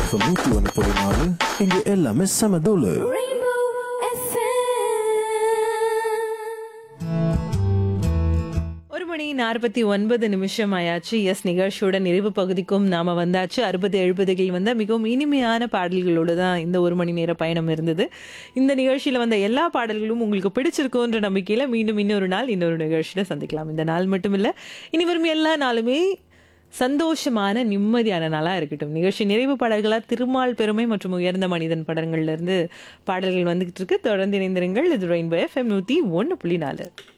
FM நூற்றி ஒன்று புள்ளி நாலு இங்கே எல்லாமே செம தூளு Rainbow FM. ஒரு மணி நாற்பத்தி ஒன்பது நிமிஷம் ஆயாச்சு எஸ் நிகழ்ச்சியோட நிறைவு பகுதிக்கும் நாம வந்தாச்சு அறுபது எழுபதுகளில் வந்த மிகவும் இனிமையான பாடல்களோடு தான் இந்த ஒரு மணி நேர பயணம் இருந்தது இந்த நிகழ்ச்சியில் வந்த எல்லா பாடல்களும் உங்களுக்கு பிடிச்சிருக்குன்ற நம்பிக்கையில் மீண்டும் இன்னொரு நாள் இன்னொரு நிகழ்ச்சியில் சந்திக்கலாம் இந்த நாள் மட்டும் இல்லை இனி வரும் எல்லா நாளுமே சந்தோஷமான நிம்மதியான நாளாக இருக்கட்டும் நிகழ்ச்சி நிறைவு பாடல்களாக திருமால் பெருமை மற்றும் உயர்ந்த மனிதன் படங்கள்ல இருந்து பாடல்கள் வந்துகிட்டு இருக்கு தொடர்ந்து இணைந்திருங்கள் இது ரெயின்போ எஃப்எம் நூற்றி ஒன்று புள்ளி நாலு